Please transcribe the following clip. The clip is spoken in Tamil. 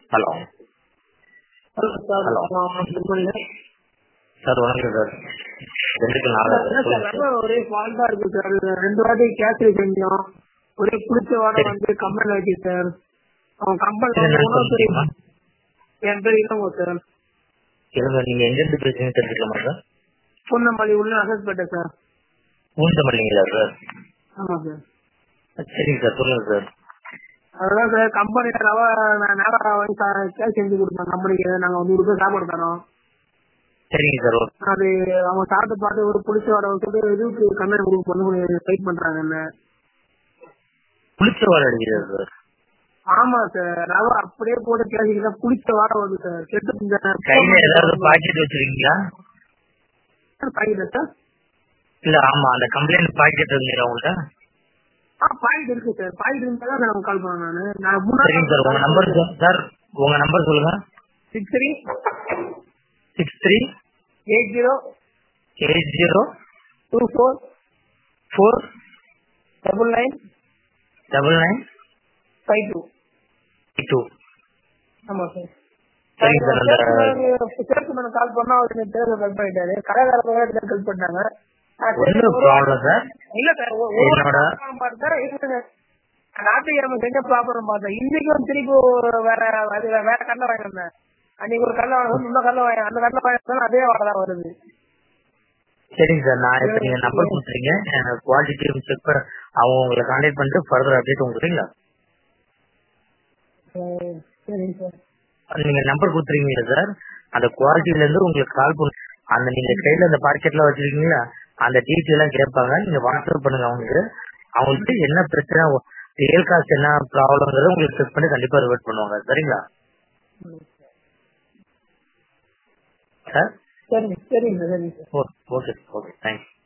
Hello hello sir Hello. Good morning sir வணக்கம் சார் திண்டுக்கல் நாலு என்ன சார் ரொம்ப ஒரே ஃபால்ட்டா இருக்கு சார் ரெண்டு வாட்டி கேசரி செஞ்சோம் ஒரே புளிச்ச வாடை வந்து கம்பெனி ஆச்சு சார் அவன் கம்பெனி இது என்ன உணவு துறை சொல்லுங்கம்மா? என் பேர் இளங்கோ சார் இருங்க நீங்க எங்க இருந்து பேசுறீங்க தெரிஞ்சுக்கலாமா சார் பொன்னமல்லி உள்ள அசஸ்பேட்டை சார் பூந்தமல்லிங்களா சார் ஆமா சார் சரிங்க சார் சொல்லுங்க சார் அதான் சார் கம்பெனி ரவா நேரம் வாங்கி கேஸ் செஞ்சு கொடுத்தோம் கம்பெனிக்கு நாங்க நூறு பேர் சாப்பாடு தரோம் சரிங்க சார் ஓகே அது அவங்க சாப்பிட்டு பார்த்து ஒரு புளிச்ச வாடை சொல்லிட்டு இதுக்கு கம்பெனி குரூப் வந்து ஃபைட் பண்றாங்க என்ன புளிச்ச வாடை அடிக்கிறார் சார் ஆமா சார் ரவை அப்படியே போட்டு கேசிக்கிட்டா புளிச்ச வாடை வருது சார் கெட்டு இந்த கையில ஏதாவது பாக்கெட் வச்சிருக்கீங்களா பாக்கெட் சார் இல்ல ஆமா அந்த கம்ப்ளைண்ட் பாக்கெட் இருந்தீங்க உங்கள்ட்ட ஆ பாக்கெட் இருக்கு சார் பாக்கெட் இருந்தா தான் நான் கால் பண்ணேன் நானு நான் சரிங்க சார் உங்க நம்பர் சார் உங்க நம்பர் சொல்லுங்க six three six three eight zero eight zero two four four double nine double nine five two two ஆமா சார் சரிங்க சார் அந்த சேல்ஸ்மேன் கால் பண்ணா அவர் எனக்கு தேர்தல் கல் பண்ணிட்டாரு கடைக்காரங்க கல் பண்ணாங்க நான் சரி, ஒன்றும் ஒரு ப்ராப்ளம் சார் இல்ல சார் ஒரு- ஒரு என்னோட- வாரம் பார்த்தேன் இருங்க ஞாயிற்றுக்கிழமை செஞ்ச ப்ராப்ளம் பார்த்தேன் இன்னைக்கும் திருப்பி ஒரு வேற அது வேற கடலை வாங்கி வந்தேன் அன்னைக்கு ஒரு கடலை வாங்க இந்த கடலை வாங்கி அந்த கடலை வாங்கி அதே வாடை தான் வருது சரிங்க சார் நான் இப்ப நீங்க நம்பர் கொடுத்துறீங்க குவாலிட்டி செக் பண்ண அவங்க உங்களை கான்டாக்ட் பண்ணிட்டு ஃபர்தர் அப்டேட் உங்களுக்கு அஹ் சரிங்க சார் நீங்க நம்பர் கொடுத்துருக்கீங்களா சார் அந்த குவாலிட்டில இருந்து உங்களுக்கு கால் பண்ணு அந்த நீங்க கையில அந்த பாக்கெட்ல வச்சிருக்கீங்களா அந்த டீட்டெயில் எல்லாம் கேட்பாங்க நீங்க வாட்ஸ்அப் பண்ணுங்க அவங்களுக்கு அவங்களுக்கு என்ன பிரச்சனை ரியல் காஸ்ட் என்ன ப்ராப்ளம்ங்கிறத உங்களுக்கு செக் பண்ணி கண்டிப்பா ரிவர்ட் பண்ணுவாங்க சரிங்களா சார் சரிங்க சரிங்க சார் சரிங்க சார் ஓகே ஓகே தேங்க்ஸ்